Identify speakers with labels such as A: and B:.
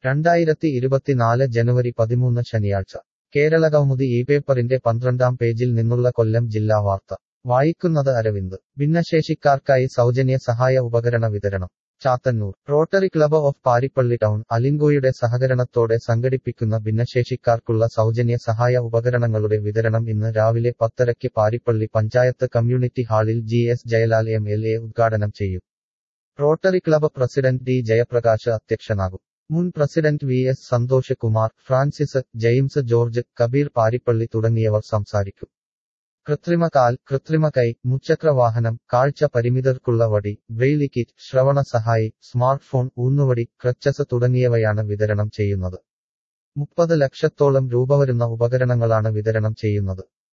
A: രണ്ടായിരത്തി ഇരുപത്തിനാല് ജനുവരി പതിമൂന്ന് ശനിയാഴ്ച കേരളകൗമുദി ഈ പേപ്പറിന്റെ പന്ത്രണ്ടാം പേജിൽ നിന്നുള്ള കൊല്ലം ജില്ലാ വാർത്ത വായിക്കുന്നത് അരവിന്ദ് ഭിന്നശേഷിക്കാർക്കായി സൗജന്യ സഹായ ഉപകരണ വിതരണം Chathannoor Rotary club of Paripally town അലിങ്കോയുടെ സഹകരണത്തോടെ സംഘടിപ്പിക്കുന്ന ഭിന്നശേഷിക്കാർക്കുള്ള സൗജന്യ സഹായ ഉപകരണങ്ങളുടെ വിതരണം ഇന്ന് രാവിലെ പത്തരയ്ക്ക് പാരിപ്പള്ളി പഞ്ചായത്ത് കമ്മ്യൂണിറ്റി ഹാളിൽ G S Jayalal M L A ഉദ്ഘാടനം ചെയ്യും Rotary club president D Jayaprakash അധ്യക്ഷനാകും മുൻ president V S Santhosh Kumar Francis James George Kabeer Paripally തുടങ്ങിയവർ സംസാരിക്കും കൃത്രിമ കാൽ കൃത്രിമ കൈ മുച്ചക്രവാഹനം കാഴ്ച പരിമിതർക്കുള്ള വടി ബ്രെയിലി കിറ്റ് ശ്രവണ സഹായി സ്മാർട്ട് ഫോൺ ഊന്നുവടി ക്രച്ചസ് തുടങ്ങിയവയാണ് വിതരണം ചെയ്യുന്നത് മുപ്പത് ലക്ഷത്തോളം രൂപ വരുന്ന ഉപകരണങ്ങളാണ് വിതരണം ചെയ്യുന്നത്